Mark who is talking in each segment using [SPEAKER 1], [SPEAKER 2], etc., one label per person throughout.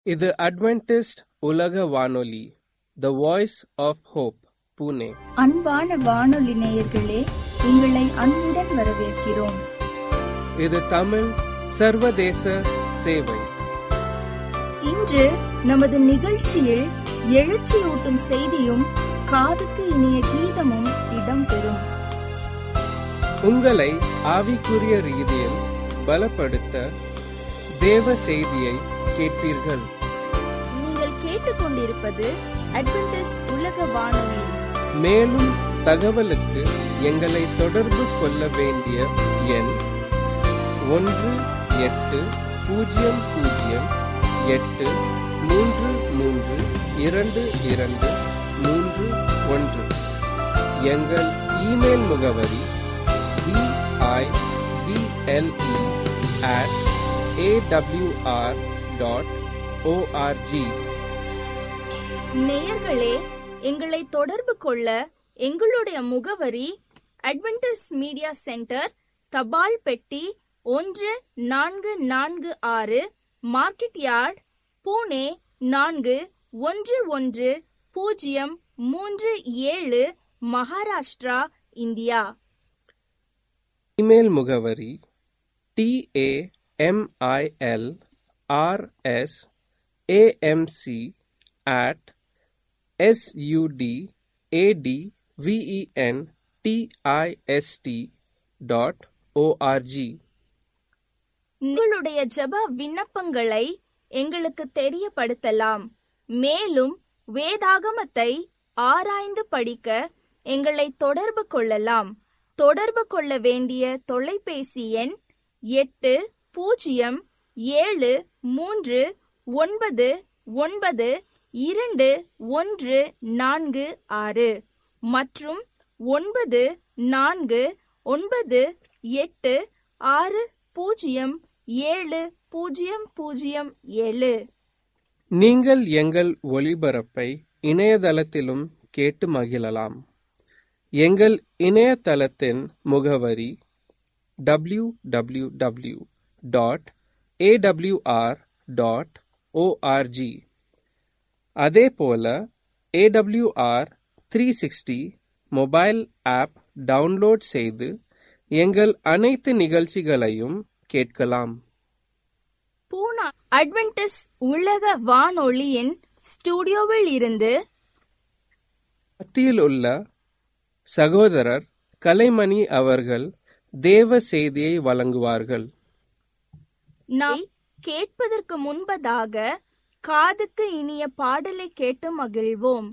[SPEAKER 1] இது அட்வென்டிஸ்ட் உலக வானொலி the voice of hope Pune
[SPEAKER 2] அன்பான வானொலி நேயர்களே உங்களை அன்புடன் வரவேற்கிறோம்
[SPEAKER 1] இது தமிழ் சர்வதேச சேவை
[SPEAKER 2] இன்று நமது நிகழ்ச்சியில் எழுச்சியூட்டும் செய்தியும் காதுக்கு இனிய கீதமும் இடம்பெறும்
[SPEAKER 1] உங்களை ஆவிக்குரிய ரீதியில் பலப்படுத்த தேவ செய்தியை கேட்பீர்கள்
[SPEAKER 2] நீங்கள் கேட்டுக்கொண்டிருப்பது அட்வென்டிஸ் உலக வானொலி
[SPEAKER 1] மேலும் தகவலுக்கு எங்களை தொடர்பு கொள்ள வேண்டிய எண் ஒன்று எட்டு பூஜ்ஜியம் பூஜ்ஜியம் எட்டு மூன்று மூன்று இரண்டு இரண்டு மூன்று ஒன்று எங்கள் இமெயில் முகவரி B I B L E at A W R dot O R G
[SPEAKER 2] நேயர்களே எங்களை தொடர்பு கொள்ள எங்களுடைய முகவரி அட்வென்டிஸ் மீடியா சென்டர் தபால் பெட்டி ஒன்று நான்கு நான்கு ஆறு மார்க்கெட் யார்ட் பூனே நான்கு ஒன்று ஒன்று பூஜ்ஜியம் மூன்று ஏழு மகாராஷ்டிரா இந்தியா
[SPEAKER 1] இமெயில் முகவரி T A M I L R S A M C at S U D A T V E N T I S T dot O R G
[SPEAKER 2] உங்களுடைய ஜெப விண்ணப்பங்களை எங்களுக்கு தெரியப்படுத்தலாம் மேலும் வேதாகமத்தை ஆராய்ந்து படிக்க எங்களை தொடர்பு கொள்ளலாம் தொடர்பு கொள்ள வேண்டிய தொலைபேசி எண் எட்டு பூஜ்ஜியம் ஏழு மூன்று ஒன்பது ஒன்பது இரண்டு ஒன்று நான்கு ஆறு மற்றும் ஒன்பது நான்கு ஒன்பது எட்டு ஆறு பூஜ்ஜியம் ஏழு பூஜ்ஜியம் பூஜ்ஜியம் ஏழு
[SPEAKER 1] நீங்கள் எங்கள் ஒளிபரப்பை இணையதளத்திலும் கேட்டு மகிழலாம் எங்கள் இணையதளத்தின் முகவரி W W W dot A W R dot O R G அதே போல A W R three sixty mobile app download செய்து எங்கள் அனைத்து நிகழ்ச்சிகளையும் கேட்கலாம்
[SPEAKER 2] பூனா அட்வென்டிஸ் உலக வானொலியின் ஸ்டுடியோவில் இருந்து
[SPEAKER 1] மத்தியில் உள்ள சகோதரர் கலைமணி அவர்கள் தேவ செய்தியை வழங்குவார்கள்
[SPEAKER 2] நாம் கேட்பதற்கு முன்பதாக காதுக்கு இனிய பாடலை கேட்டு மகிழ்வோம்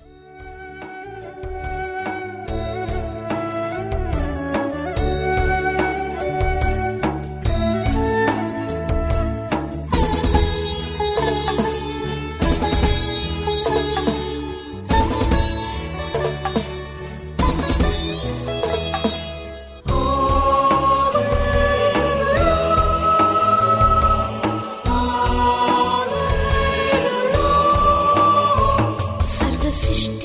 [SPEAKER 3] सर्वसृष्टि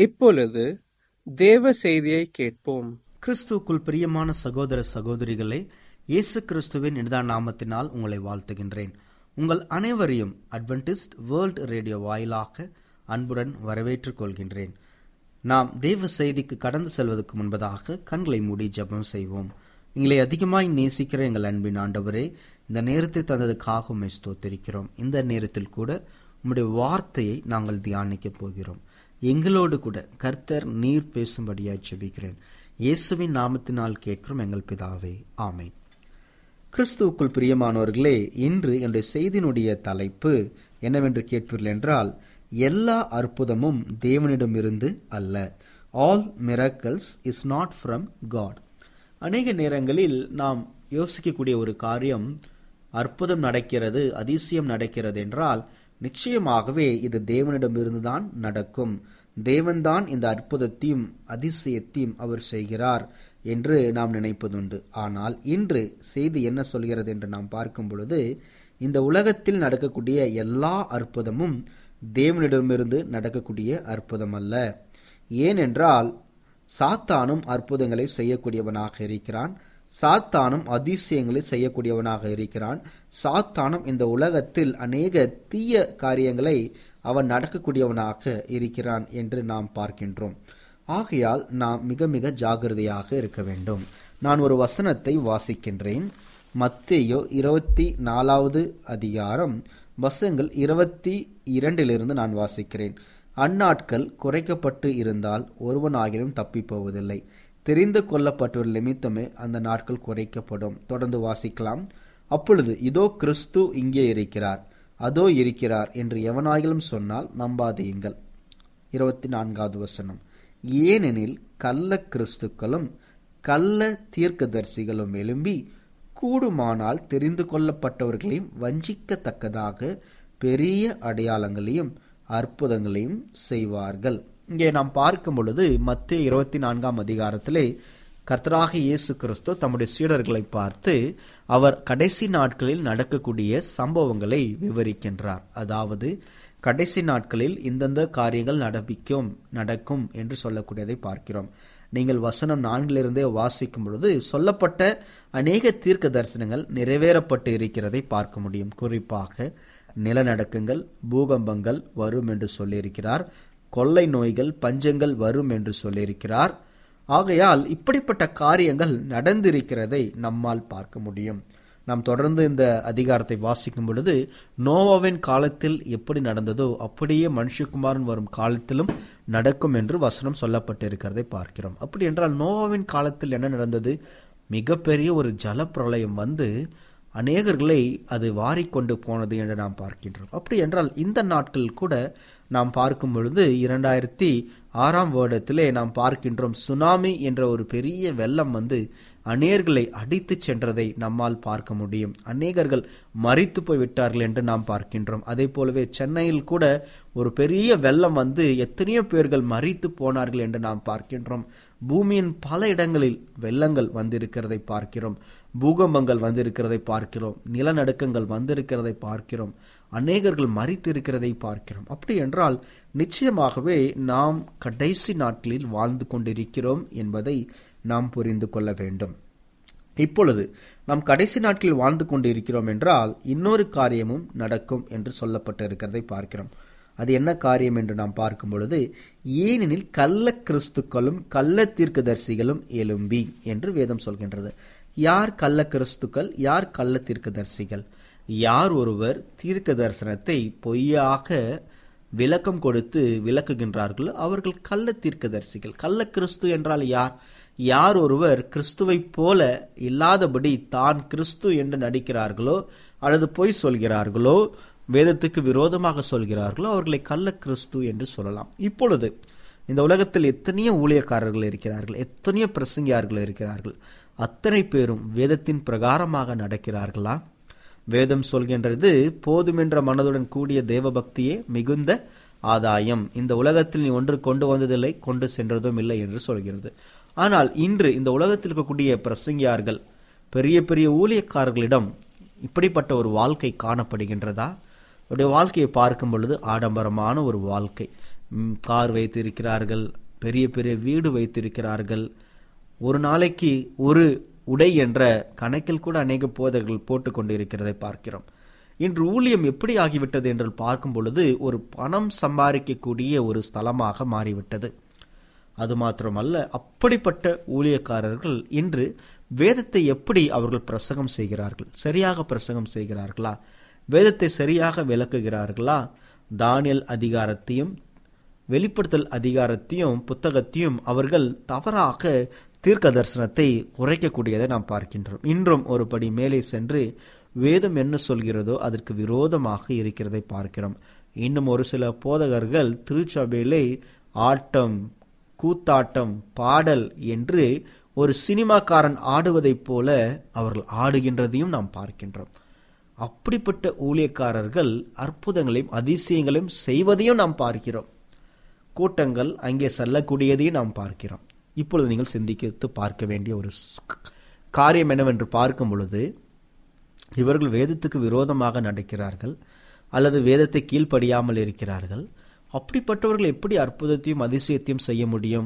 [SPEAKER 1] இப்பொழுது தேவ செய்தியை கேட்போம்
[SPEAKER 3] கிறிஸ்துவுக்குள் பிரியமான சகோதர சகோதரிகளே இயேசு கிறிஸ்துவின் நிதான நாமத்தினால் உங்களை வாழ்த்துகின்றேன் உங்கள் அனைவரையும் அட்வென்டிஸ்ட் வேர்ல்ட் ரேடியோ வாயிலாக அன்புடன் வரவேற்றுக் கொள்கின்றேன் நாம் தேவ செய்திக்கு கடந்து செல்வதற்கு முன்பதாக கண்களை மூடி ஜெபம் செய்வோம் எங்களை அதிகமாய் நேசிக்கிற எங்கள் அன்பின் ஆண்டவரே இந்த நேரத்தை தந்ததுக்காக உம்மை ஸ்தோத்திரிக்கிறோம் இந்த நேரத்தில் கூட உம்முடைய வார்த்தையை நாங்கள் தியானிக்கப் போகிறோம் எங்களோடு கூட கர்த்தர் நீர் பேசும்படியாய் ஜெபிக்கிறேன் இயேசுவின் நாமத்தினால் கேட்கிறோம் எங்கள் பிதாவே ஆமென் கிறிஸ்துவுக்குள் பிரியமானவர்களே இன்று என்னுடைய செய்தியினுடைய தலைப்பு என்னவென்று கேட்பீர்கள் என்றால் எல்லா அற்புதமும் தேவனிடமிருந்து அல்ல all miracles is not from God அநேக நேரங்களில் நாம் யோசிக்கக்கூடிய ஒரு காரியம் அற்புதம் நடக்கிறது அதிசயம் நடக்கிறது என்றால் நிச்சயமாகவே இது தேவனிடமிருந்து தான் நடக்கும் தேவன்தான் இந்த அற்புதத்தையும் அதிசயத்தையும் அவர் செய்கிறார் என்று நாம் நினைப்பதுண்டு ஆனால் இன்று செய்தி என்ன சொல்கிறது என்று நாம் பார்க்கும் பொழுது இந்த உலகத்தில் நடக்கக்கூடிய எல்லா அற்புதமும் தேவனிடமிருந்து நடக்கக்கூடிய அற்புதம் அல்ல ஏனென்றால் சாத்தானும் அற்புதங்களை செய்யக்கூடியவனாக இருக்கிறான் சாத்தானும் அதிசயங்களை செய்யக்கூடியவனாக இருக்கிறான் சாத்தானும் இந்த உலகத்தில் அநேக தீய காரியங்களை அவன் நடக்கக்கூடியவனாக இருக்கிறான் என்று நாம் பார்க்கின்றோம் ஆகையால் நாம் மிக மிக ஜாகிரதையாக இருக்க வேண்டும் நான் ஒரு வசனத்தை வாசிக்கின்றேன் மத்தேயோ இருபத்தி நாலாவது அதிகாரம் வசங்கள் இருபத்தி இரண்டிலிருந்து நான் வாசிக்கிறேன் அந்நாட்கள் குறைக்கப்பட்டு இருந்தால் ஒருவனாகிலும் தப்பி போவதில்லை தெரிந்து கொள்ளப்பட்டுள்ள நிமித்தமே அந்த நாட்கள் குறைக்கப்படும் தொடர்ந்து வாசிக்கலாம் அப்பொழுது இதோ கிறிஸ்து இங்கே இருக்கிறார் அதோ இருக்கிறார் என்று எவனாகிலும் சொன்னால் நம்பாதீங்கள் இருபத்தி நான்காவது வசனம் ஏனெனில் கள்ள கிறிஸ்துக்களும் கள்ள தீர்க்கதரிசிகளும் எழும்பி கூடுமானால் தெரிந்து கொள்ளப்பட்டவர்களையும் வஞ்சிக்கத்தக்கதாக பெரிய அடையாளங்களையும் அற்புதங்களையும் செய்வார்கள் இங்கே நாம் பார்க்கும் பொழுது மத்திய இருபத்தி நான்காம் அதிகாரத்திலே கர்த்தராக இயேசு கிறிஸ்து தம்முடைய சீடர்களை பார்த்து அவர் கடைசி நாட்களில் நடக்கக்கூடிய சம்பவங்களை விவரிக்கின்றார் அதாவது கடைசி நாட்களில் இந்தந்த காரியங்கள் நடப்பிக்கும் நடக்கும் என்று சொல்லக்கூடியதை பார்க்கிறோம் நீங்கள் வசனம் நான்கிலிருந்தே வாசிக்கும் பொழுது சொல்லப்பட்ட அநேக தீர்க்க தரிசனங்கள் நிறைவேறப்பட்டு இருக்கிறதை பார்க்க முடியும் குறிப்பாக நிலநடுக்கங்கள் பூகம்பங்கள் வரும் என்று சொல்லியிருக்கிறார் கொள்ளை நோய்கள் பஞ்சங்கள் வரும் என்று சொல்லியிருக்கிறார் ஆகையால் இப்படிப்பட்ட காரியங்கள் நடந்திருக்கிறதை நம்மால் பார்க்க முடியும் நாம் தொடர்ந்து இந்த அதிகாரத்தை வாசிக்கும் பொழுது நோவாவின் காலத்தில் எப்படி நடந்ததோ அப்படியே மனுஷகுமாரன் வரும் காலத்திலும் நடக்கும் என்று வசனம் சொல்லப்பட்டிருக்கிறதை பார்க்கிறோம் அப்படி என்றால் நோவாவின் காலத்தில் என்ன நடந்தது மிகப்பெரிய ஒரு ஜலப்பிரளயம் வந்து அநேகர்களை அது வாரிக்கொண்டு போனது என்று நாம் பார்க்கின்றோம் அப்படி என்றால் இந்த நாட்கள் கூட நாம் பார்க்கும் பொழுது இரண்டாயிரத்தி ஆறாம் வருடத்திலே நாம் பார்க்கின்றோம் சுனாமி என்ற ஒரு பெரிய வெள்ளம் வந்து அநேர்களை அடித்து சென்றதை நம்மால் பார்க்க முடியும் அநேகர்கள் மறித்து போய் விட்டார்கள் என்று நாம் பார்க்கின்றோம் அதே போலவே சென்னையில் கூட ஒரு பெரிய வெள்ளம் வந்து எத்தனையோ பேர்கள் மறித்து போனார்கள் என்று நாம் பார்க்கின்றோம் பூமியின் பல இடங்களில் வெள்ளங்கள் வந்திருக்கிறதை பார்க்கிறோம் பூகம்பங்கள் வந்திருக்கிறதை பார்க்கிறோம் நிலநடுக்கங்கள் வந்திருக்கிறதை பார்க்கிறோம் அநேகர்கள் மறித்து இருக்கிறதை பார்க்கிறோம் அப்படி என்றால் நிச்சயமாகவே நாம் கடைசி நாட்களில் வாழ்ந்து கொண்டிருக்கிறோம் என்பதை நாம் புரிந்து கொள்ள வேண்டும் இப்பொழுது நாம் கடைசி நாட்களில் வாழ்ந்து கொண்டு இருக்கிறோம் என்றால் இன்னொரு காரியமும் நடக்கும் என்று சொல்லப்பட்டு இருக்கிறதை பார்க்கிறோம் அது என்ன காரியம் என்று நாம் பார்க்கும் பொழுது ஏனெனில் கள்ள கிறிஸ்துக்களும் கள்ள தீர்க்கதரிசிகளும் எலும்பி என்று வேதம் சொல்கின்றது யார் கள்ள கிறிஸ்துக்கள் யார் கள்ள தீர்க்கதரிசிகள் யார் ஒருவர் தீர்க்க தரிசனத்தை பொய்யாக விளக்கம் கொடுத்து விளக்குகின்றார்களோ அவர்கள் கள்ள தீர்க்கதரிசிகள் கள்ள கிறிஸ்து என்றால் யார் யார் ஒருவர் கிறிஸ்துவைப் போல இல்லாதபடி தான் கிறிஸ்து என்று நடிக்கிறார்களோ அல்லது பொய் சொல்கிறார்களோ வேதத்துக்கு விரோதமாக சொல்கிறார்களோ அவர்களை கள்ள கிறிஸ்து என்று சொல்லலாம் இப்பொழுது இந்த உலகத்தில் எத்தனையோ ஊழியக்காரர்கள் இருக்கிறார்கள் எத்தனையோ பிரசங்கியார்கள் இருக்கிறார்கள் அத்தனை பேரும் வேதத்தின் பிரகாரமாக நடக்கிறார்களா வேதம் சொல்கின்றது போதுமென்ற மனதுடன் கூடிய தேவபக்தியே மிகுந்த ஆதாயம் இந்த உலகத்தில் நீ ஒன்று கொண்டு வந்ததில்லை கொண்டு சென்றதும் இல்லை என்று சொல்கிறது ஆனால் இன்று இந்த உலகத்தில் இருக்கக்கூடிய பிரசங்கியார்கள் பெரிய பெரிய ஊழியக்காரர்களிடம் இப்படிப்பட்ட ஒரு வாழ்க்கை காணப்படுகின்றதா அவருடைய வாழ்க்கையை பார்க்கும் பொழுது ஆடம்பரமான ஒரு வாழ்க்கை ம், கார் வைத்திருக்கிறார்கள் பெரிய பெரிய வீடு வைத்திருக்கிறார்கள் ஒரு நாளைக்கு ஒரு உடை என்ற கணக்கில் கூட அநேக போதகர்கள் போட்டுக் கொண்டிருக்கிறதை பார்க்கிறோம் இன்று ஊழியம் எப்படி ஆகிவிட்டது என்று பார்க்கும் பொழுது ஒரு பணம் சம்பாதிக்கக்கூடிய ஒரு ஸ்தலமாக மாறிவிட்டது அது மாத்திரமல்ல அப்படிப்பட்ட ஊழியக்காரர்கள் இன்று வேதத்தை எப்படி அவர்கள் பிரசங்கம் செய்கிறார்கள் சரியாக பிரசங்கம் செய்கிறார்களா வேதத்தை சரியாக விளக்குகிறார்களா தானியல் அதிகாரத்தையும் வெளிப்படுத்தல் அதிகாரத்தையும் புத்தகத்தையும் அவர்கள் தவறாக தீர்க்க தரிசனத்தை குறைக்கக்கூடியதை நாம் பார்க்கின்றோம் இன்றும் ஒரு படி மேலே சென்று வேதம் என்ன சொல்கிறதோ அதற்கு விரோதமாக இருக்கிறதை பார்க்கிறோம் இன்னும் ஒரு சில போதகர்கள் திருச்சபையிலே ஆட்டம் கூத்தாட்டம் பாடல் என்று ஒரு சினிமாக்காரன் ஆடுவதைப் போல அவர்கள் ஆடுகின்றதையும் நாம் பார்க்கின்றோம் அப்படிப்பட்ட ஊழியக்காரர்கள் அற்புதங்களையும் அதிசயங்களையும் செய்வதையும் நாம் பார்க்கிறோம் கூட்டங்கள் அங்கே செல்லக்கூடியதையும் நாம் பார்க்கிறோம் இப்பொழுது நீங்கள் சிந்தித்து பார்க்க வேண்டிய ஒரு ஸ்- காரியம் என்னவென்று பார்க்கும் பொழுது இவர்கள் வேதத்துக்கு விரோதமாக நடக்கிறார்கள் அல்லது வேதத்தை கீழ்ப்படியாமல் இருக்கிறார்கள் அப்படிப்பட்டவர்கள் எப்படி அற்புதத்தையும் அதிசயத்தையும் செய்ய முடியும்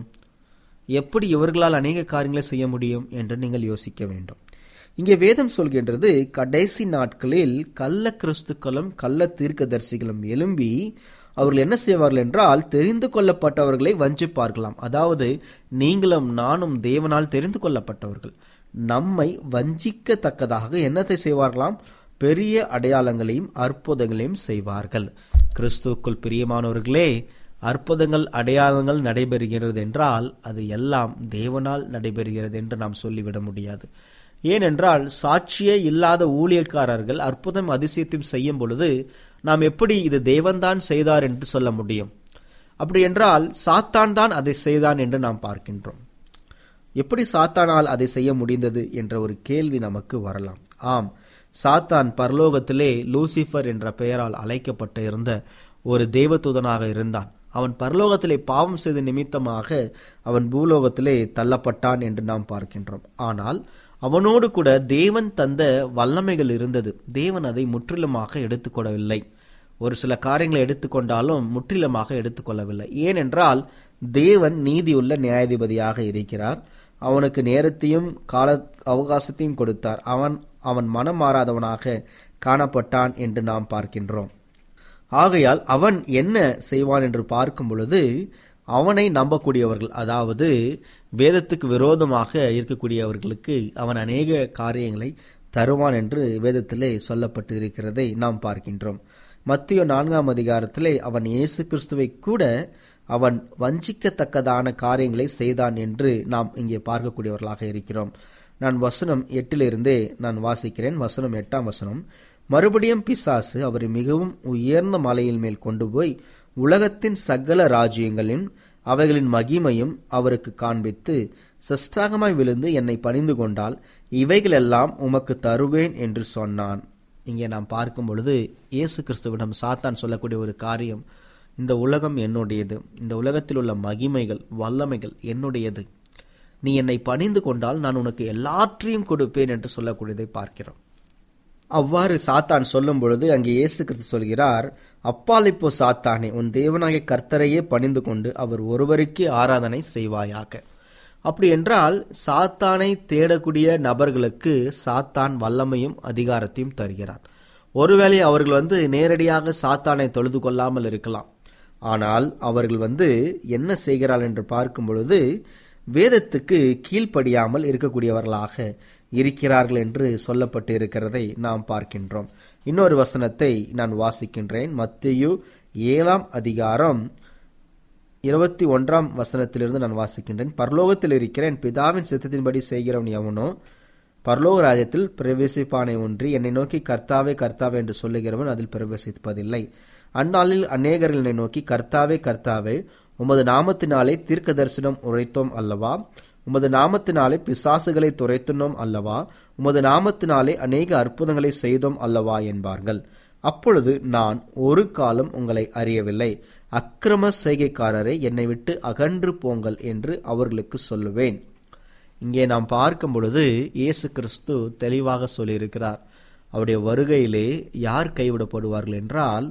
[SPEAKER 3] எப்படி இவர்களால் அநேக காரியங்களை செய்ய முடியும் என்று நீங்கள் யோசிக்க வேண்டும் இங்கே வேதம் சொல்கின்றது கடைசி நாட்களில் கள்ள கிறிஸ்துக்களும் கள்ள தீர்க்கதரிசிகளும் எழும்பி அவர்கள் என்ன செய்வார்கள் என்றால் தெரிந்து கொள்ளப்பட்டவர்களை வஞ்சிப்பார்களாம் அதாவது நீங்களும் நானும் தேவனால் தெரிந்து கொள்ளப்பட்டவர்கள் நம்மை வஞ்சிக்கத்தக்கதாக என்னத்தை செய்வார்களாம் பெரிய அடையாளங்களையும் அற்புதங்களையும் செய்வார்கள் கிறிஸ்துவுக்குள் பிரியமானவர்களே அற்புதங்கள் அடையாளங்கள் நடைபெறுகிறது என்றால் அது எல்லாம் தேவனால் நடைபெறுகிறது என்று நாம் சொல்லிவிட முடியாது ஏனென்றால் சாட்சியே இல்லாத ஊழியக்காரர்கள் அற்புதம் அதிசயத்தையும் செய்யும் பொழுது நாம் எப்படி இது தேவன்தான் செய்தார் என்று சொல்ல முடியும் அப்படி என்றால் சாத்தான் தான் அதை செய்தான் என்று நாம் பார்க்கின்றோம் எப்படி சாத்தானால் அதை செய்ய முடிந்தது என்ற ஒரு கேள்வி நமக்கு வரலாம் ஆம் சாத்தான் பரலோகத்திலே லூசிஃபர் என்ற பெயரால் அழைக்கப்பட்டு இருந்த ஒரு தேவதூதனாக இருந்தான் அவன் பரலோகத்திலே பாவம் செய்த நிமித்தமாக அவன் பூலோகத்திலே தள்ளப்பட்டான் என்று நாம் பார்க்கின்றோம் ஆனால் அவனோடு கூட தேவன் தந்த வல்லமைகள் இருந்தது தேவன் அதை முற்றிலுமாக எடுத்துக்கொள்ளவில்லை ஒரு சில காரியங்களை எடுத்துக்கொண்டாலும் முற்றிலுமாக எடுத்துக்கொள்ளவில்லை ஏனென்றால் தேவன் நீதியுள்ள நியாயாதிபதியாக இருக்கிறார் அவனுக்கு நேரத்தையும் கால அவகாசத்தையும் கொடுத்தார் அவன் அவன் மனம் மாறாதவனாக காணப்பட்டான் என்று நாம் பார்க்கின்றோம் ஆகையால் அவன் என்ன செய்வான் என்று பார்க்கும் பொழுது அவனை நம்பக்கூடியவர்கள் அதாவது வேதத்துக்கு விரோதமாக இருக்கக்கூடியவர்களுக்கு அவன் அநேக காரியங்களை தருவான் என்று வேதத்திலே சொல்லப்பட்டு இருக்கிறதை நாம் பார்க்கின்றோம் மத்திய நான்காம் அதிகாரத்திலே அவன் இயேசு கிறிஸ்துவை கூட அவன் வஞ்சிக்கத்தக்கதான காரியங்களை செய்தான் என்று நாம் இங்கே பார்க்கக்கூடியவர்களாக இருக்கிறோம் நான் வசனம் எட்டிலிருந்தே நான் வாசிக்கிறேன் வசனம் எட்டாம் வசனம் மறுபடியும் பிசாசு அவரை மிகவும் உயர்ந்த மலையில் மேல் கொண்டு போய் உலகத்தின் சகல ராஜ்யங்களின் அவைகளின் மகிமையும் அவருக்கு காண்பித்து சஷ்டாகமாய் விழுந்து என்னை பணிந்து கொண்டால் இவைகளெல்லாம் உமக்கு தருவேன் என்று சொன்னான் இங்கே நாம் பார்க்கும் பொழுது இயேசு கிறிஸ்துவிடம் சாத்தான் சொல்லக்கூடிய ஒரு காரியம் இந்த உலகம் என்னுடையது இந்த உலகத்தில் உள்ள மகிமைகள் வல்லமைகள் என்னுடையது நீ என்னை பணிந்து கொண்டால் நான் உனக்கு எல்லாற்றையும் கொடுப்பேன் என்று சொல்லக்கூடியதை பார்க்கிறோம் அவ்வாறு சாத்தான் சொல்லும் பொழுது அங்கே இயேசு கிறிஸ்து சொல்கிறார் அப்பால் இப்போ சாத்தானே உன் தேவனாகிய கர்த்தரையே பணிந்து கொண்டு அவர் ஒருவருக்கே ஆராதனை செய்வாயாக அப்படி என்றால் சாத்தானை தேடக்கூடிய நபர்களுக்கு சாத்தான் வல்லமையும் அதிகாரத்தையும் தருகிறான் ஒருவேளை அவர்கள் வந்து நேரடியாக சாத்தானை தொழுது கொள்ளாமல் இருக்கலாம் ஆனால் அவர்கள் வந்து என்ன செய்கிறார்கள் என்று பார்க்கும் பொழுது வேதத்துக்கு கீழ்ப்படியாமல் இருக்கக்கூடியவர்களாக இருக்கிறார்கள் என்று சொல்லப்பட்டு இருக்கிறதை நாம் பார்க்கின்றோம் இன்னொரு வசனத்தை நான் வாசிக்கின்றேன் மத்தியு ஏழாம் அதிகாரம் இருபத்தி ஒன்றாம் வசனத்திலிருந்து நான் வாசிக்கின்றேன் பரலோகத்தில் இருக்கிறேன் பிதாவின் சித்தத்தின்படி செய்கிறவன் எவனோ பரலோக ராஜ்யத்தில் பிரவேசிப்பானை ஒன்றி என்னை நோக்கி கர்த்தாவே கர்த்தாவே என்று சொல்லுகிறவன் அதில் பிரவேசிப்பதில்லை அந்நாளில் அநேகர்கள் என்னை நோக்கி கர்த்தாவே கர்த்தாவே உமது நாமத்தினாலே தீர்க்க தரிசனம் உரைத்தோம் அல்லவா உமது நாமத்தினாலே பிசாசுகளை துரைத்துனோம் அல்லவா உமது நாமத்தினாலே அநேக அற்புதங்களை செய்தோம் அல்லவா என்பார்கள் அப்பொழுது நான் ஒரு காலம் உங்களை அறியவில்லை அக்கிரம செய்கைக்காரரை என்னை விட்டு அகன்று போங்கள் என்று அவர்களுக்கு சொல்லுவேன் இங்கே நாம் பார்க்கும் பொழுது இயேசு கிறிஸ்து தெளிவாக சொல்லியிருக்கிறார் அவருடைய வருகையிலே யார் கைவிடப்படுவார்கள் என்றால்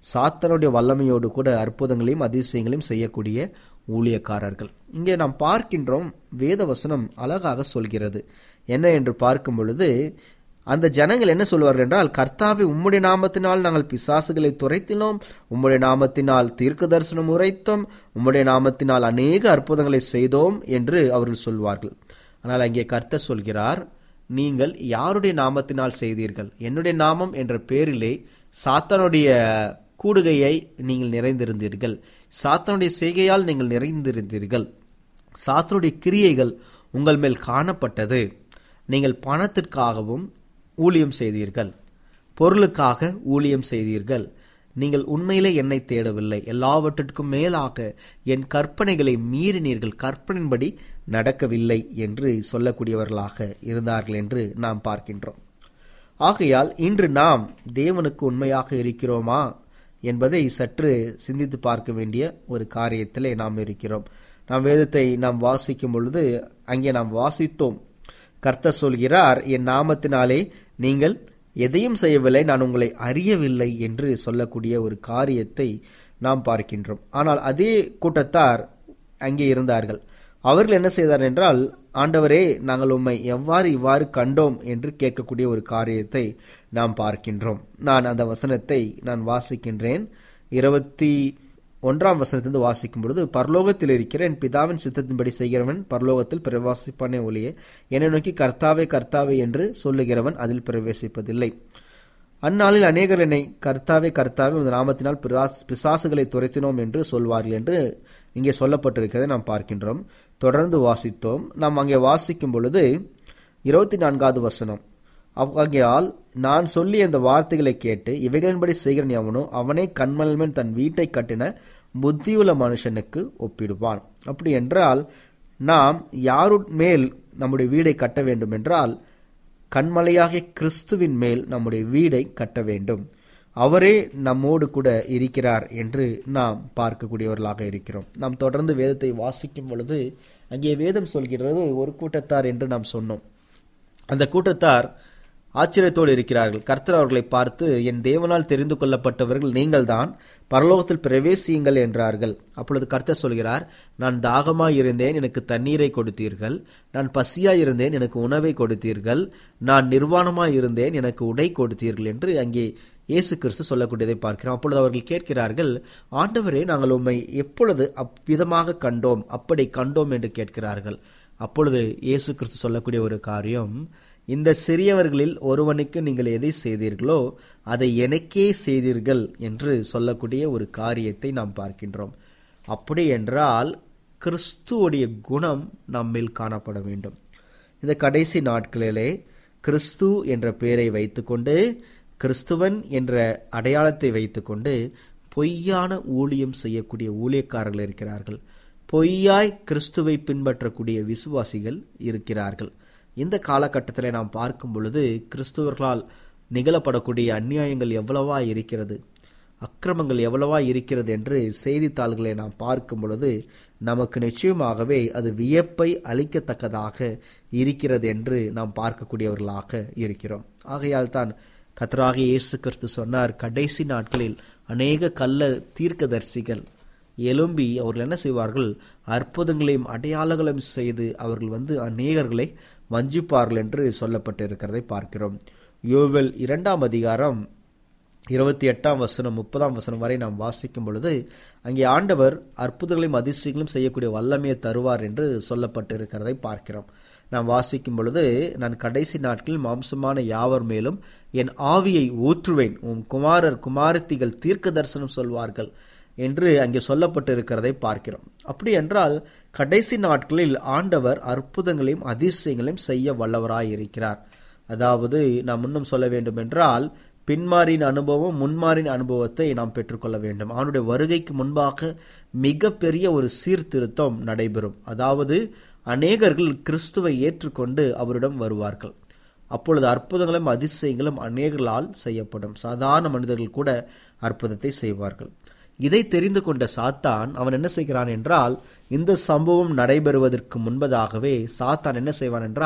[SPEAKER 3] சாத்தனுடைய வல்லமையோடு கூட அற்புதங்களையும் அதிசயங்களையும் செய்யக்கூடிய ஊழியக்காரர்கள் இங்கே நாம் பார்க்கின்றோம் வேத வசனம் அழகாக சொல்கிறது என்ன என்று பார்க்கும் பொழுது அந்த ஜனங்கள் என்ன சொல்வார்கள் என்றால் கர்த்தாவை உம்முடைய நாமத்தினால் நாங்கள் பிசாசுகளை துரைத்தினோம் உம்முடைய நாமத்தினால் தீர்க்க தரிசனம் உரைத்தோம் உம்முடைய நாமத்தினால் அநேக அற்புதங்களை செய்தோம் என்று அவர்கள் சொல்வார்கள் ஆனால் அங்கே கர்த்தர் சொல்கிறார் நீங்கள் யாருடைய நாமத்தினால் செய்தீர்கள் என்னுடைய நாமம் என்ற பேரிலே சாத்தானுடைய கூடுகையை நீங்கள் நிறைந்திருந்தீர்கள் சாத்தானுடைய செய்கையால் நீங்கள் நிறைந்திருந்தீர்கள் சாத்தனுடைய கிரியைகள் உங்கள் மேல் காணப்பட்டது நீங்கள் பணத்திற்காகவும் ஊழியம் செய்தீர்கள் பொருளுக்காக ஊழியம் செய்தீர்கள் நீங்கள் உண்மையிலே என்னை தேடவில்லை எல்லாவற்றிற்கும் மேலாக என் கற்பனைகளை மீறினீர்கள் கற்பனையின்படி நடக்கவில்லை என்று சொல்லக்கூடியவர்களாக இருந்தார்கள் என்று நாம் பார்க்கின்றோம் ஆகையால் இன்று நாம் தேவனுக்கு உண்மையாக இருக்கிறோமா என்பதை சற்று சிந்தித்து பார்க்க வேண்டிய ஒரு காரியத்திலே நாம் இருக்கிறோம் நாம் வேதத்தை நாம் வாசிக்கும் பொழுது அங்கே நாம் வாசித்தோம் கர்த்தர் சொல்கிறார் என் நாமத்தினாலே நீங்கள் எதையும் செய்யவில்லை நான் உங்களை அறியவில்லை என்று சொல்லக்கூடிய ஒரு காரியத்தை நாம் பார்க்கின்றோம் ஆனால் அதே கூட்டத்தார் அங்கே இருந்தார்கள் அவர்கள் என்ன செய்தார் என்றால் ஆண்டவரே நாங்கள் உம்மை எவ்வாறு இவ்வாறு கண்டோம் என்று கேட்கக்கூடிய ஒரு காரியத்தை நாம் பார்க்கின்றோம் நான் அந்த வசனத்தை நான் வாசிக்கின்றேன் இருபத்தி ஒன்றாம் வசனத்திலிருந்து வாசிக்கும் பொழுது பரலோகத்தில் இருக்கிற என் பிதாவின் சித்தத்தின்படி செய்கிறவன் பரலோகத்தில் பிரவாசிப்பானே ஒளியே என்னை நோக்கி கர்த்தாவே கர்த்தாவே என்று சொல்லுகிறவன் அதில் பிரவேசிப்பதில்லை அந்நாளில் அநேகர் என்னை கர்த்தாவே கர்த்தாவே இந்த நாமத்தினால் பிசாசுகளை துரைத்தினோம் என்று சொல்வார்கள் என்று இங்கே சொல்லப்பட்டிருக்கிறதை நாம் பார்க்கின்றோம் தொடர்ந்து வாசித்தோம் நாம் அங்கே வாசிக்கும் பொழுது இருபத்தி நான்காவது வசனம் ஆகையால் நான் சொல்லி அந்த வார்த்தைகளை கேட்டு இவைகளின்படி செய்கிறன் எவனோ அவனே கண்மலமன் தன் வீட்டை கட்டின புத்தியுள்ள மனுஷனுக்கு ஒப்பிடுவான் அப்படி என்றால் நாம் யாரு மேல் நம்முடைய வீடை கட்ட வேண்டும் என்றால் கண்மலையாகிய கிறிஸ்துவின் மேல் நம்முடைய வீடை கட்ட வேண்டும் அவரே நம்மோடு கூட இருக்கிறார் என்று நாம் பார்க்கக்கூடியவர்களாக இருக்கிறோம் நாம் தொடர்ந்து வேதத்தை வாசிக்கும் பொழுது அங்கே வேதம் சொல்கிறது ஒரு கூட்டத்தார் என்று நாம் சொன்னோம் அந்த கூட்டத்தார் ஆச்சரியத்தோடு இருக்கிறார்கள் கர்த்தர் அவர்களை பார்த்து என் தேவனால் தெரிந்து கொள்ளப்பட்டவர்கள் நீங்கள்தான் பரலோகத்தில் பிரவேசியுங்கள் என்றார்கள் அப்பொழுது கர்த்தர் சொல்கிறார் நான் தாகமாய் இருந்தேன் எனக்கு தண்ணீரை கொடுத்தீர்கள் நான் பசியாய் இருந்தேன் எனக்கு உணவை கொடுத்தீர்கள் நான் நிர்வாணமாய் இருந்தேன் எனக்கு உடை கொடுத்தீர்கள் என்று அங்கே இயேசு கிறிஸ்து சொல்லக்கூடியதை பார்க்கிறோம் அப்பொழுது அவர்கள் கேட்கிறார்கள் ஆண்டவரே நாங்கள் உண்மை எப்பொழுது அவ்விதமாக கண்டோம் அப்படி கண்டோம் என்று கேட்கிறார்கள் அப்பொழுது இயேசு கிறிஸ்து சொல்லக்கூடிய ஒரு காரியம் இந்த சிறியவர்களில் ஒருவனுக்கு நீங்கள் எதை செய்தீர்களோ அதை எனக்கே செய்தீர்கள் என்று சொல்லக்கூடிய ஒரு காரியத்தை நாம் பார்க்கின்றோம் அப்படி என்றால் கிறிஸ்துவோடைய குணம் நம்மில் காணப்பட வேண்டும் இந்த கடைசி நாட்களிலே கிறிஸ்து என்ற பெயரை வைத்துக்கொண்டு கிறிஸ்துவன் என்ற அடையாளத்தை வைத்துக்கொண்டு பொய்யான ஊழியம் செய்யக்கூடிய ஊழியக்காரர்கள் இருக்கிறார்கள் பொய்யாய் கிறிஸ்துவை பின்பற்றக்கூடிய விசுவாசிகள் இருக்கிறார்கள் இந்த காலகட்டத்தில் நாம் பார்க்கும் பொழுது கிறிஸ்துவர்களால் நிகழப்படக்கூடிய அந்நியாயங்கள் எவ்வளவா இருக்கிறது அக்கிரமங்கள் எவ்வளவா இருக்கிறது என்று செய்தித்தாள்களை நாம் பார்க்கும் பொழுது நமக்கு நிச்சயமாகவே அது வியப்பை அளிக்கத்தக்கதாக இருக்கிறது என்று நாம் பார்க்கக்கூடியவர்களாக இருக்கிறோம் ஆகையால் தான் கத்தராக இயேசு கிறிஸ்து சொன்னார் கடைசி நாட்களில் அநேக கள்ள தீர்க்கதரிசிகள் எலும்பி அவர்கள் என்ன செய்வார்கள் அற்புதங்களையும் அடையாளங்களையும் செய்து அவர்கள் வந்து அநேகர்களை வஞ்சிப்பார்கள் என்று சொல்லப்பட்டு இருக்கிறதை பார்க்கிறோம் யோவல் இரண்டாம் அதிகாரம் இருபத்தி எட்டாம் வசனம் முப்பதாம் வசனம் வரை நாம் வாசிக்கும் பொழுது அங்கே ஆண்டவர் அற்புதங்களையும் அதிசயங்களும் செய்யக்கூடிய வல்லமையை தருவார் என்று சொல்லப்பட்டு இருக்கிறதை பார்க்கிறோம் நாம் வாசிக்கும் பொழுது நான் கடைசி நாட்களில் மாம்சமான யாவர் மேலும் என் ஆவியை ஊற்றுவேன் உன் குமாரர் குமாரத்திகள் தீர்க்க தரிசனம் சொல்வார்கள் என்று அங்கே சொல்லப்பட்டு இருக்கிறதை பார்க்கிறோம் அப்படி என்றால் கடைசி நாட்களில் ஆண்டவர் அற்புதங்களையும் அதிசயங்களையும் செய்ய வல்லவராய் இருக்கிறார் அதாவது நாம் இன்னும் சொல்ல வேண்டும் என்றால் பின்மாரின் அனுபவம் முன்மாரின் அனுபவத்தை நாம் பெற்றுக்கொள்ள வேண்டும் அவனுடைய வருகைக்கு முன்பாக மிகப்பெரிய ஒரு சீர்திருத்தம் நடைபெறும் அதாவது அநேகர்கள் கிறிஸ்துவை ஏற்றுக்கொண்டு அவரிடம் வருவார்கள் அப்பொழுது அற்புதங்களும் அதிசயங்களும் அநேகர்களால் செய்யப்படும் சாதாரண மனிதர்கள் கூட அற்புதத்தை செய்வார்கள் இதை தெரிந்து கொண்ட சாத்தான் அவன் என்ன செய்கிறான் என்றால் இந்த சம்பவம் நடைபெறுவதற்கு முன்பதாகவே சாத்தான் என்ன செய்வான் என்றால்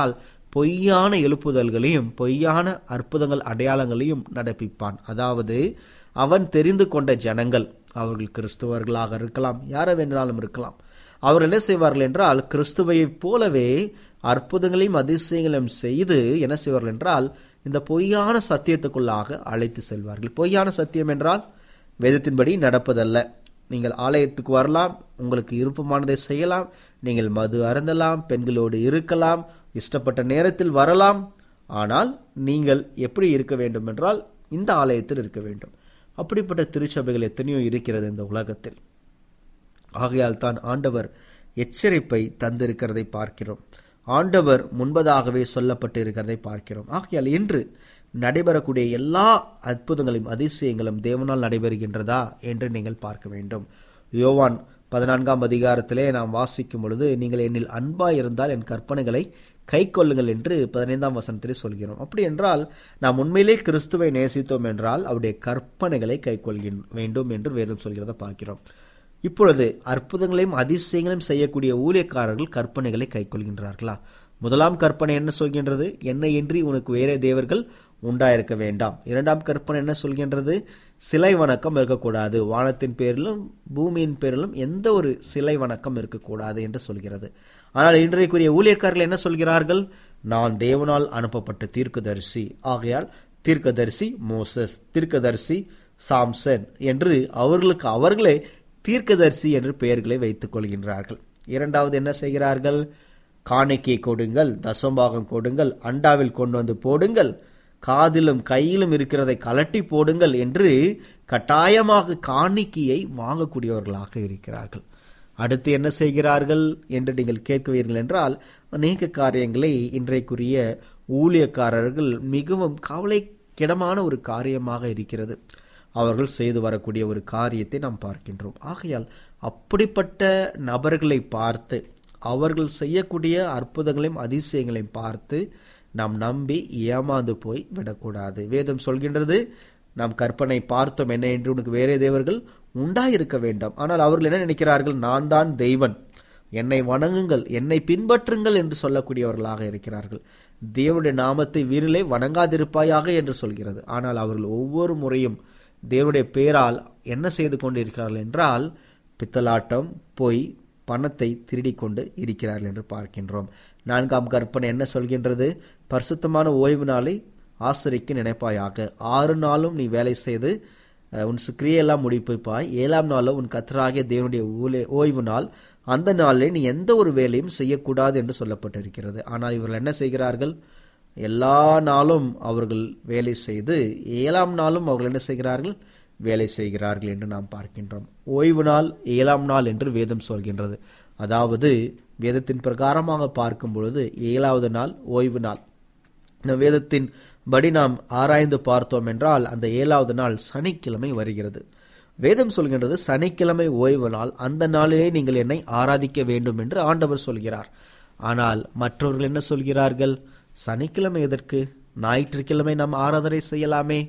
[SPEAKER 3] பொய்யான எழுப்புதல்களையும் பொய்யான அற்புதங்கள் அடையாளங்களையும் நடப்பிப்பான் அதாவது அவன் தெரிந்து கொண்ட ஜனங்கள் அவர்கள் கிறிஸ்துவர்களாக இருக்கலாம் யாரை வேணாலும் இருக்கலாம் அவர்கள் என்ன செய்வார்கள் என்றால் கிறிஸ்துவையைப் போலவே அற்புதங்களையும் அதிசயங்களையும் செய்து என்ன செய்வார்கள் என்றால் இந்த பொய்யான சத்தியத்துக்குள்ளாக அழைத்து செல்வார்கள் பொய்யான சத்தியம் என்றால் வேதத்தின்படி நடப்பதல்ல நீங்கள் ஆலயத்துக்கு வரலாம் உங்களுக்கு விருப்பமானதை செய்யலாம் நீங்கள் மது அருந்தலாம் பெண்களோடு இருக்கலாம் இஷ்டப்பட்ட நேரத்தில் வரலாம் ஆனால் நீங்கள் எப்படி இருக்க வேண்டும் என்றால் இந்த ஆலயத்தில் இருக்க வேண்டும் அப்படிப்பட்ட திருச்சபைகள் எத்தனையோ இருக்கிறது இந்த உலகத்தில் ஆகையால் தான் ஆண்டவர் எச்சரிப்பை தந்திருக்கிறதை பார்க்கிறோம் ஆண்டவர் முன்பதாகவே சொல்லப்பட்டு இருக்கிறதை பார்க்கிறோம் ஆகையால் இன்று நடைபெறக்கூடிய எல்லா அற்புதங்களும் அதிசயங்களும் தேவனால் நடைபெறுகின்றதா என்று நீங்கள் பார்க்க வேண்டும் யோவான் பதினான்காம் அதிகாரத்திலே நாம் வாசிக்கும் பொழுது நீங்கள் என்னில் அன்பாய் இருந்தால் என் கற்பனைகளை கை கொள்ளுங்கள் என்று பதினைந்தாம் வசனத்திலே சொல்கிறோம் அப்படி என்றால் நாம் உண்மையிலே கிறிஸ்துவை நேசித்தோம் என்றால் அவருடைய கற்பனைகளை கை கொள்கின் வேண்டும் என்று வேதம் சொல்கிறத பார்க்கிறோம் இப்பொழுது அற்புதங்களையும் அதிசயங்களையும் செய்யக்கூடிய ஊழியக்காரர்கள் கற்பனைகளை கைக்கொள்கின்றார்களா முதலாம் கற்பனை என்ன சொல்கின்றது என்னை இன்றி உனக்கு வேற தேவர்கள் உண்டாயிருக்க வேண்டாம் இரண்டாம் கற்பனை என்ன சொல்கின்றது சிலை வணக்கம் இருக்கக்கூடாது வானத்தின் பேரிலும் பூமியின் பேரிலும் எந்த ஒரு சிலை வணக்கம் இருக்கக்கூடாது என்று சொல்கிறது ஆனால் இன்றைக்குரிய ஊழியக்காரர்கள் என்ன சொல்கிறார்கள் நான் தேவனால் அனுப்பப்பட்ட தீர்க்கதரிசி ஆகையால் தீர்க்கதரிசி மோசஸ் தீர்க்கதரிசி சாம்சன் என்று அவர்களுக்கு அவர்களே தீர்க்கதரிசி என்று பெயர்களை வைத்துக் கொள்கின்றார்கள் இரண்டாவது என்ன செய்கிறார்கள் காணிக்கை கொடுங்கள் தசம்பாகம் கொடுங்கள் அண்டாவில் கொண்டு வந்து போடுங்கள் காதிலும் கையிலும் இருக்கிறதை கலட்டி போடுங்கள் என்று கட்டாயமாக காணிக்கையை வாங்கக்கூடியவர்களாக இருக்கிறார்கள் அடுத்து என்ன செய்கிறார்கள் என்று நீங்கள் கேட்குவீர்கள் என்றால் அநேக காரியங்களை இன்றைக்குரிய ஊழியக்காரர்கள் மிகவும் கவலைக்கிடமான ஒரு காரியமாக இருக்கிறது அவர்கள் செய்து வரக்கூடிய ஒரு காரியத்தை நாம் பார்க்கின்றோம் ஆகையால் அப்படிப்பட்ட நபர்களை பார்த்து அவர்கள் செய்யக்கூடிய அற்புதங்களையும் அதிசயங்களையும் பார்த்து நாம் நம்பி ஏமாந்து போய் விடக்கூடாது வேதம் சொல்கின்றது நாம் கற்பனை பார்த்தோம் என்ன என்று உனக்கு வேறே தேவர்கள் உண்டாயிருக்க வேண்டாம் ஆனால் அவர்கள் என்ன நினைக்கிறார்கள் நான் தான் தெய்வன் என்னை வணங்குங்கள் என்னை பின்பற்றுங்கள் என்று சொல்லக்கூடியவர்களாக இருக்கிறார்கள் தேவனுடைய நாமத்தை வீரிலே வணங்காதிருப்பாயாக என்று சொல்கிறது ஆனால் அவர்கள் ஒவ்வொரு முறையும் தேவனுடைய பேரால் என்ன செய்து கொண்டிருக்கிறார்கள் என்றால் பித்தலாட்டம் பொய் பணத்தை திருடி கொண்டு இருக்கிறார்கள் என்று பார்க்கின்றோம் நான்காம் கற்பனை என்ன சொல்கின்றது பரிசுத்தமான ஓய்வு நாளை ஆசிரிக்க நினைப்பாயாக ஆறு நாளும் நீ வேலை செய்து உன் கிரியெல்லாம் முடிப்பாய் ஏழாம் நாளும் உன் கத்தராகிய தேவனுடைய ஊழே ஓய்வு நாள் அந்த நாளில் நீ எந்த ஒரு வேலையும் செய்யக்கூடாது என்று சொல்லப்பட்டிருக்கிறது ஆனால் இவர்கள் என்ன செய்கிறார்கள் எல்லா நாளும் அவர்கள் வேலை செய்து ஏழாம் நாளும் அவர்கள் என்ன செய்கிறார்கள் வேலை செய்கிறார்கள் என்று நாம் பார்க்கின்றோம் ஓய்வு நாள் ஏழாம் நாள் என்று வேதம் சொல்கின்றது அதாவது வேதத்தின் பிரகாரமாக பார்க்கும் பொழுது ஏழாவது நாள் ஓய்வு நாள் இந்த வேதத்தின் படி நாம் ஆராய்ந்து பார்த்தோம் என்றால் அந்த ஏழாவது நாள் சனிக்கிழமை வருகிறது வேதம் சொல்கின்றது சனிக்கிழமை ஓய்வு நாள் அந்த நாளிலே நீங்கள் என்னை ஆராதிக்க வேண்டும் என்று ஆண்டவர் சொல்கிறார் ஆனால் மற்றவர்கள் என்ன சொல்கிறார்கள் சனிக்கிழமை எதற்கு ஞாயிற்றுக்கிழமை நாம் ஆராதனை செய்யலாமே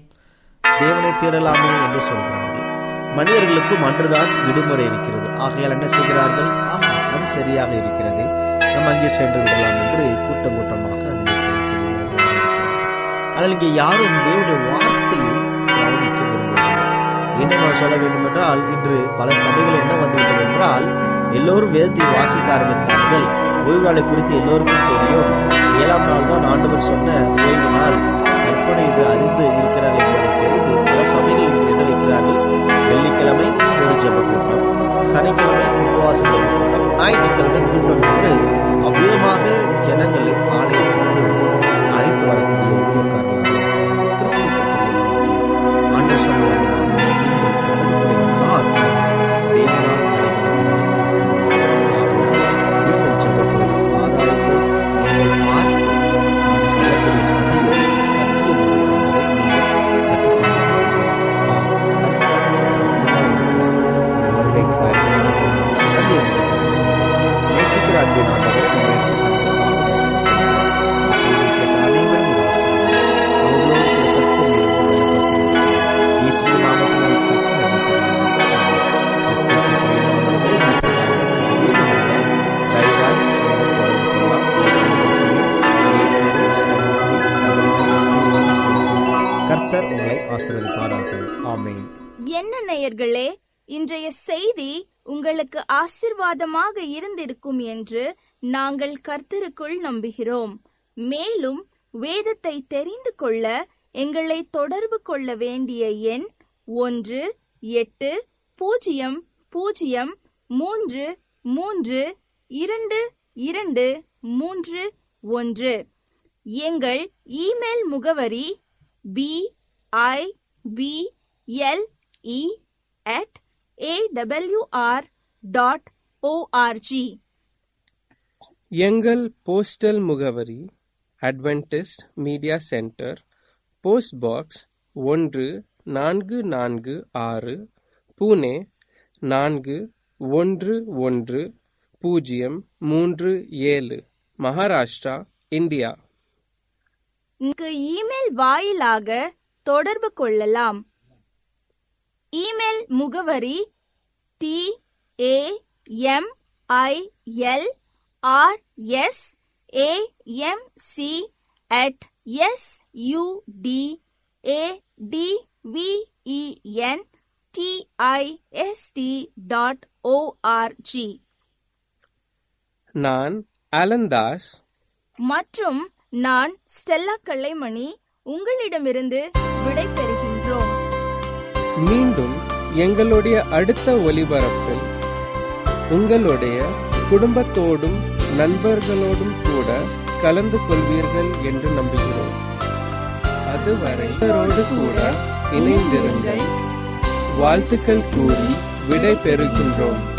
[SPEAKER 3] தேவனை தேடலாமே என்று சொல்கிறார்கள் மனிதர்களுக்கும் அன்றுதான் விடுமுறை இருக்கிறது ஆகையால் என்ன செய்கிறார்கள் ஆமா அது சரியாக இருக்கிறது நம்ம அங்கே சென்று விடலாம் என்று கூட்டம் கூட்டமாக அதில் செல்லக்கூடியவர்களாக இருக்கிறார்கள் ஆனால் இங்கே யாரும் தேவனுடைய வார்த்தையை கவனிக்க விரும்பவில்லை என்ன நான் சொல்ல வேண்டும் என்றால் இன்று பல சபைகள் என்ன வந்துவிட்டது என்றால் எல்லோரும் வேதத்தை வாசிக்க ஆரம்பித்தார்கள் ஓய்வு நாளை குறித்து எல்லோருக்கும் தெரியும் ஏழாம் நாள் தான் ஆண்டவர் சொன்ன ஓய்வு நாள் கற்பனை என்று அறிந்து இருக்கிறார்கள் என்பதை தெரிந்து பல சபைகள் இன்று என்ன வைக்கிறார்கள் வெள்ளிக்கிழமை ஒரு ஜப கூட்டம் சனிக்கிழமை உபவாச ஜப கூட்டம் ஞாயிற்றுக்கிழமை கூட்டம் என்று அவ்விதமாக ஜனங்களை ஆலயத்திற்கு அழைத்து வரக்கூடிய ஊழியக்காரர்களாக இருக்கிறார்கள் கிறிஸ்துவ ஆண்டு சொன்ன நடக்கக்கூடிய எல்லா அற்புதமும் தேவனால் நடைபெறக்கூடிய நீங்கள் ஜபத்தோடு ஆராய்ந்து நீங்கள் பார்த்து நாம் செல்லக்கூடிய சபையில் சத்தியம் எது என்பதை நீங்கள் ஆசீர்வதிப்பாராக ஆமென்
[SPEAKER 2] என்ன நேயர்களே இன்றைய செய்தி உங்களுக்கு ஆசிர்வாதமாக இருந்திருக்கும் என்று நாங்கள் கர்த்தருக்குள் நம்புகிறோம் மேலும் வேதத்தை தெரிந்து கொள்ள எங்களை தொடர்பு கொள்ள வேண்டிய எண் ஒன்று எட்டு பூஜ்ஜியம் பூஜ்ஜியம் மூன்று மூன்று இரண்டு இரண்டு மூன்று ஒன்று எங்கள் இமெயில் முகவரி B I B L E at A W R dot O R G
[SPEAKER 1] எங்கள் போஸ்டல் முகவரி Adventist media centre post box ஒன்று நான்கு நான்கு ஆறு புனே நான்கு ஒன்று ஒன்று பூஜ்ஜியம் மூன்று ஏழு மகாராஷ்டிரா இந்தியா
[SPEAKER 2] இங்கு இமெயில் வாயிலாக தொடர்பு கொள்ளலாம் இமெயில் முகவரி T A M I L R S A M C at S U D A T V E N T I S T dot O R G
[SPEAKER 1] நான் அலந்தாஸ்
[SPEAKER 2] மற்றும் நான் ஸ்டெல்லா கல்லைமணி உங்களிடமிருந்து விடை பெறுகின்றோம்
[SPEAKER 1] மீண்டும் எங்களுடைய அடுத்த ஒலிபரப்பில் உங்களுடைய குடும்பத்தோடும் நண்பர்களோடும் கூட கலந்து கொள்வீர்கள் என்று நம்புகிறோம் அதுவரை இவரோடு கூட இணைந்திருங்கள் வாழ்த்துக்கள் கூறி விடை பெறுகின்றோம்